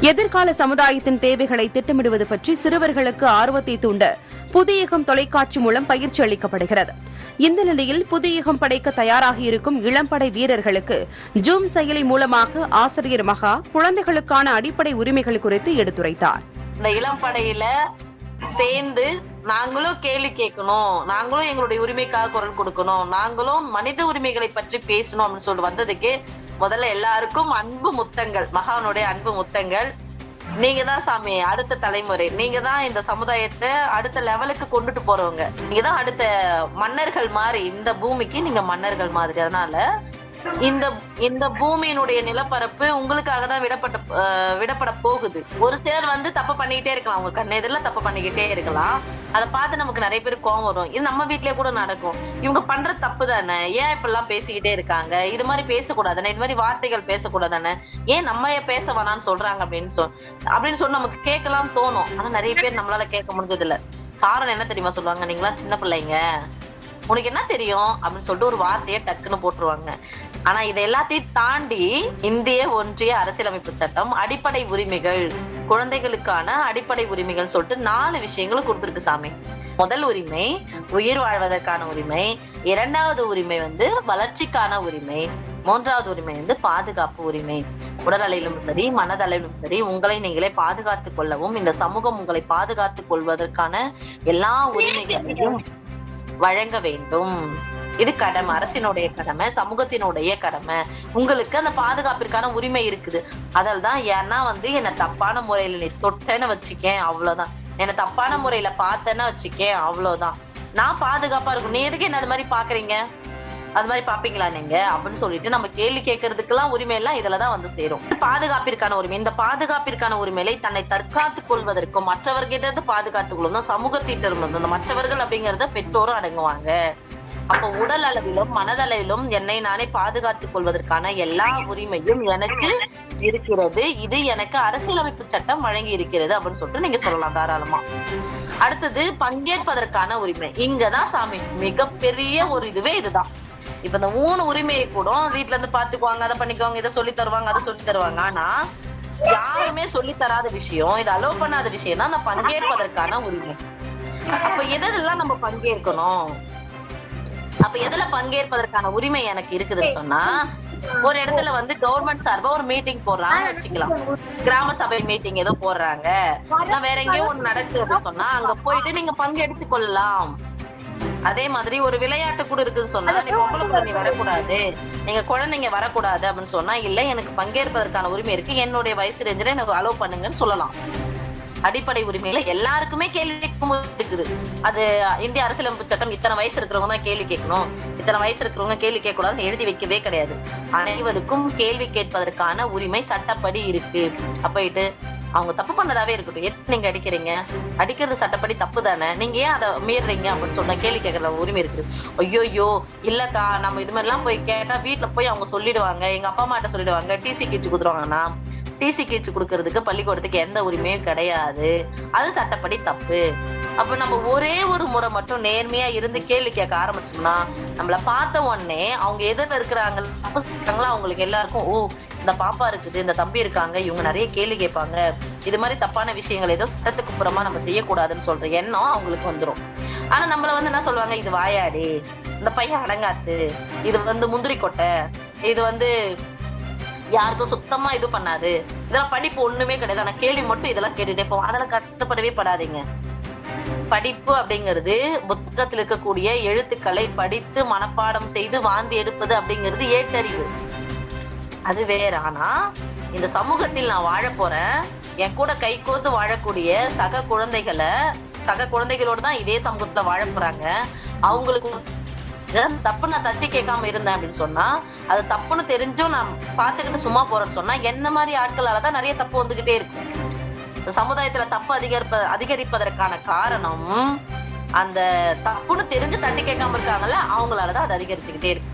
எதிர்கால சமுதாயத்தின் தேவைகளை திட்டமிடுவது பற்றி சிறுவர்களுக்கு ஆர்வத்தை தூண்ட புதியகம் தொலைக்காட்சி மூலம் பயிற்சி அளிக்கப்படுகிறது இந்த நிலையில் புதியகம் படைக்க தயாராகி இருக்கும் இளம்படை வீரர்களுக்கு ஜூம் செயலி மூலமாக ஆசிரியர் மகா குழந்தைகளுக்கான அடிப்படை உரிமைகள் குறித்து எடுத்துரைத்தார் இந்த இளம் படையில சேர்ந்து நாங்களும் கேள்வி கேட்கணும் நாங்களும் எங்களுடைய உரிமைக்காக குரல் கொடுக்கணும் நாங்களும் மனித உரிமைகளை பற்றி பேசணும் அப்படின்னு சொல்லி வந்ததுக்கு முதல்ல எல்லாருக்கும் அன்பு முத்தங்கள் மகானுடைய அன்பு முத்தங்கள் நீங்க தான் சாமி அடுத்த தலைமுறை நீங்க தான் இந்த சமுதாயத்தை அடுத்த லெவலுக்கு கொண்டுட்டு போறவங்க நீங்க தான் அடுத்த மன்னர்கள் மாதிரி இந்த பூமிக்கு நீங்க மன்னர்கள் மாதிரி அதனால இந்த இந்த பூமியினுடைய நிலப்பரப்பு உங்களுக்காக தான் விடப்பட்ட அஹ், விடப்பட போகுது ஒரு சிலர் வந்து தப்பு பண்ணிக்கிட்டே இருக்கலாம் உங்க கண்ணு எதிரில் தப்பு பண்ணிக்கிட்டே இருக்கலாம் அதை பார்த்து நமக்கு நிறைய பேர் கோவம் வரும் இது நம்ம வீட்லயே கூட நடக்கும் இவங்க பண்ற தப்பு தானே ஏன் இப்பெல்லாம் பேசிக்கிட்டே இருக்காங்க இது மாதிரி பேசக்கூடாதானே இது மாதிரி வார்த்தைகள் பேசக்கூடாதானே ஏன் நம்ம ஏன் பேச வேணாம்னு சொல்றாங்க அப்படின்னு சொல் அப்படின்னு சொல்லி நமக்கு கேட்கலாம் தோணும் ஆனா நிறைய பேர் நம்மளால கேட்க முடிஞ்சது இல்ல காரணம் என்ன தெரியுமா சொல்லுவாங்க நீங்களா சின்ன பிள்ளைங்க உனக்கு என்ன தெரியும் அப்படின்னு சொல்லிட்டு ஒரு வார்த்தையை டக்குன்னு போட்டுருவாங்க ஆனா இதை எல்லாத்தையும் தாண்டி இந்திய ஒன்றிய அரசியலமைப்பு சட்டம் அடிப்படை உரிமைகள் குழந்தைகளுக்கான அடிப்படை உரிமைகள் சொல்லிட்டு நாலு விஷயங்களும் கொடுத்துருக்கு சாமி முதல் உரிமை உயிர் வாழ்வதற்கான உரிமை இரண்டாவது உரிமை வந்து வளர்ச்சிக்கான உரிமை மூன்றாவது உரிமை வந்து பாதுகாப்பு உரிமை உடல் அளவிலும் சரி மனதளவிலும் சரி உங்களை நீங்களே பாதுகாத்துக் கொள்ளவும் இந்த சமூகம் உங்களை பாதுகாத்துக் கொள்வதற்கான எல்லா உரிமைகளையும் வழங்க வேண்டும் இது கடமை அரசினுடைய கடமை சமூகத்தினுடைய கடமை உங்களுக்கு அந்த பாதுகாப்பிற்கான உரிமை இருக்குது அதில் தான் ஏன்னா வந்து என்ன தப்பான முறையில நீ தொட்டேன்னு வச்சுக்கேன் அவ்வளவுதான் என்ன தப்பான முறையில பார்த்தேன்னு வச்சுக்கேன் அவ்வளவுதான் நான் பாதுகாப்பா இருக்கும் நீ எதுக்கு என்ன அது மாதிரி பாக்குறீங்க அது மாதிரி பாப்பீங்களா நீங்க அப்படின்னு சொல்லிட்டு நம்ம கேள்வி கேட்கறதுக்கெல்லாம் உரிமை எல்லாம் இதுலதான் வந்து சேரும் பாதுகாப்பிற்கான உரிமை இந்த பாதுகாப்பிற்கான உரிமையை தன்னை தற்காத்துக் கொள்வதற்கும் மற்றவர்கிட்ட இருந்து பாதுகாத்துக் கொள்ளும் சமூகத்திட்டிருந்து இந்த மற்றவர்கள் அப்படிங்கறத பெற்றோரும் அடங்குவாங்க அப்ப உடல் அளவிலும் மனதளவிலும் என்னை நானே பாதுகாத்துக் கொள்வதற்கான எல்லா உரிமையும் எனக்கு இருக்கிறது இது எனக்கு அரசியலமைப்பு சட்டம் வழங்கி இருக்கிறது அப்படின்னு சொல்லிட்டு நீங்க சொல்லலாம் தாராளமா அடுத்தது பங்கேற்பதற்கான உரிமை இங்கதான் சாமி மிகப்பெரிய ஒரு இதுவே இதுதான் இப்ப இந்த மூணு உரிமையை கூட வீட்ல இருந்து பாத்துக்குவாங்க அதை பண்ணிக்குவாங்க இதை சொல்லி தருவாங்க அதை சொல்லி தருவாங்க ஆனா யாருமே சொல்லி தராத விஷயம் இதை அலோவ் பண்ணாத விஷயம்னா அந்த பங்கேற்பதற்கான உரிமை அப்ப எதெல்லாம் நம்ம பங்கேற்கணும் அப்ப எதுல பங்கேற்பதற்கான உரிமை எனக்கு இருக்குதுன்னு சொன்னா ஒரு இடத்துல வந்து கவர்மெண்ட் சார்பா ஒரு மீட்டிங் போடுறாங்கன்னு வச்சுக்கலாம் கிராம சபை மீட்டிங் ஏதோ போடுறாங்க நான் வேற எங்கேயோ ஒண்ணு நடக்குதுன்னு சொன்னா அங்க போயிட்டு நீங்க பங்கெடுத்துக் கொள்ளலாம் அதே மாதிரி ஒரு விளையாட்டு கூட இருக்குன்னு சொன்னா நீ பொம்பளை பிள்ளை நீ வரக்கூடாது நீங்க குழந்தைங்க வரக்கூடாது அப்படின்னு சொன்னா இல்ல எனக்கு பங்கேற்பதற்கான உரிமை இருக்கு என்னுடைய வயசு ரேஞ்சில எனக்கு அலோவ் பண்ணுங்கன்னு சொல்லலாம் அடிப்படை உரிமையில எல்லாருக்குமே கேள்வி கேட்கும் போது இருக்குது அது இந்திய அரசியலமைப்பு சட்டம் இத்தனை வயசு இருக்கிறவங்க தான் கேள்வி கேட்கணும் இத்தனை வயசு இருக்கிறவங்க கேள்வி கேட்க கூடாதுன்னு எழுதி வைக்கவே கிடையாது அனைவருக்கும் கேள்வி கேட்பதற்கான உரிமை சட்டப்படி இருக்கு அப்போயிட்டு அவங்க தப்பு பண்ணதாவே இருக்கட்டும் எது நீங்க அடிக்கிறீங்க அடிக்கிறது சட்டப்படி தப்பு தானே நீங்க ஏன் அதை மீறுறீங்க அப்படின்னு சொன்னா கேள்வி கேட்கற உரிமை இருக்குது ஐயோ இல்லக்கா நம்ம இது மாதிரி எல்லாம் போய் கேட்டா வீட்டுல போய் அவங்க சொல்லிடுவாங்க எங்க அப்பா அம்மாட்ட சொல்லிடுவாங்க டிசி கீச்சு கொடுத்துருவாங்கன்னா டிசி கீச்சு கொடுக்கறதுக்கு பள்ளிக்கூடத்துக்கு எந்த உரிமையும் கிடையாது அது சட்டப்படி தப்பு அப்ப நம்ம ஒரே ஒரு முறை மட்டும் நேர்மையா இருந்து கேள்வி கேட்க ஆரம்பிச்சோம்னா நம்மள பார்த்த உடனே அவங்க எதிர்ல இருக்கிறாங்க தப்பு செஞ்சாங்களோ அவங்களுக்கு எல்லாருக்கும் ஓ இந்த பாப்பா இருக்குது இந்த தம்பி இருக்காங்க இவங்க நிறைய கேள்வி கேட்பாங்க இது மாதிரி தப்பான விஷயங்கள் ஏதோ சட்டத்துக்கு புறமா நம்ம செய்யக்கூடாதுன்னு சொல்ற எண்ணம் அவங்களுக்கு வந்துரும் ஆனா நம்மள வந்து என்ன சொல்லுவாங்க இது வாயாடி இந்த பையன் அடங்காத்து இது வந்து முந்திரி கொட்டை இது வந்து யாருக்கும் சுத்தமா இது பண்ணாது இதெல்லாம் படிப்பு ஒண்ணுமே கிடையாது ஆனா கேள்வி மட்டும் இதெல்லாம் கேட்டுட்டே போவோம் அதெல்லாம் கஷ்டப்படவே படாதீங்க படிப்பு அப்படிங்கிறது புத்தகத்தில் இருக்கக்கூடிய எழுத்துக்களை படித்து மனப்பாடம் செய்து வாந்தி எடுப்பது அப்படிங்கிறது ஏட்டறிவு அது வேற ஆனா இந்த சமூகத்தில் நான் வாழ போறேன் என் கூட கை கோர்த்து வாழக்கூடிய சக குழந்தைகளை சக குழந்தைகளோட தான் இதே சமூகத்துல வாழ போறாங்க அவங்களுக்கு இதான் தப்பு நான் தட்டி கேட்காம இருந்தேன் அப்படின்னு சொன்னா அது தப்புன்னு தெரிஞ்சும் நான் பாத்துக்கிட்டு சும்மா போறேன்னு சொன்னா என்ன மாதிரி ஆட்களால தான் நிறைய தப்பு வந்துகிட்டே இருக்கும் இந்த சமுதாயத்துல தப்பு அதிகரிப்ப அதிகரிப்பதற்கான காரணம் அந்த தப்புன்னு தெரிஞ்சு தட்டி கேட்காம இருக்காங்கல்ல அவங்களாலதான் அது அதிகரிச்சுக்கிட்டே இருக்கு